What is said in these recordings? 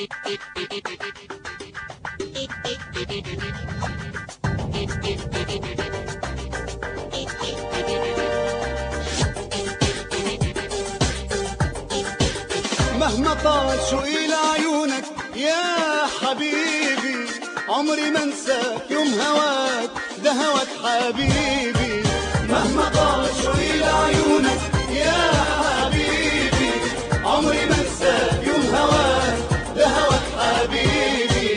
مهما طال شو إلى عيونك يا حبيبي عمري ما انساك يوم هواك ده هواك حبيبي مهما طال شو إلى عيونك يا حبيبي عمري ما انساك يوم هواك ده هواك حبيبي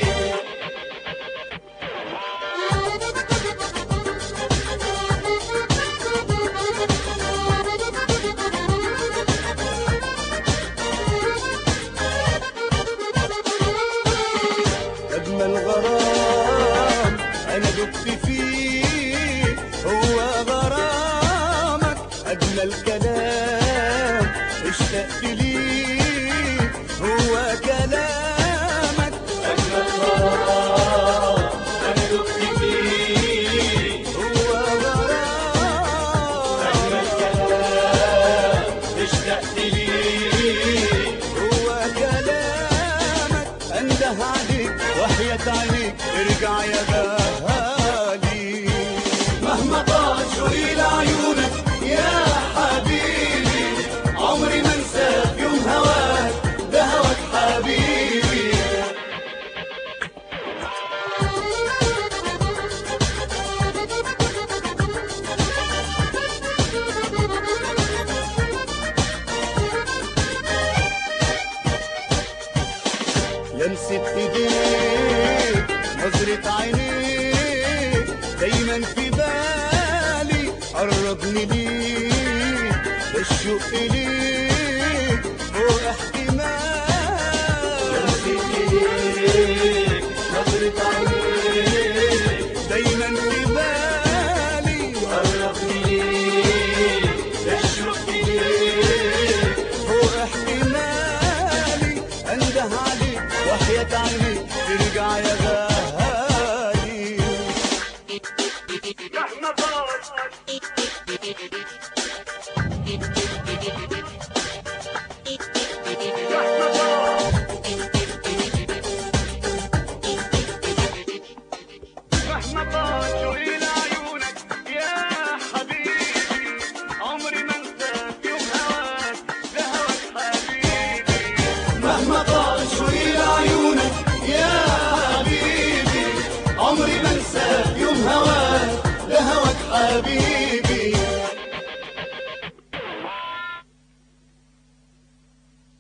أجمل غرام أنا دبت فيه هو غرامك أجمل كلام اشتقت ليه هو كلامك أجمل غرام أنا دبت فيه هو غرام أجمل كلام اشتقت ليه هو كلامك انده عليك وحياة عينيك ارجع يا غالي مهما طال شو إلى عيونك يا حبيبي عمري ما انساك يوم هواك ده هواك حبيبي لمسة ايديك نظرة عينيك دايما في بالي قربني ليك الشوق ليك فوق احتمال لمسة ايديك نظرة عينيك دايما في بالي قربني ليك الشوق ليك فوق احتمالي انده عليك وحياة عينيك ترجع يا غالي مهما طال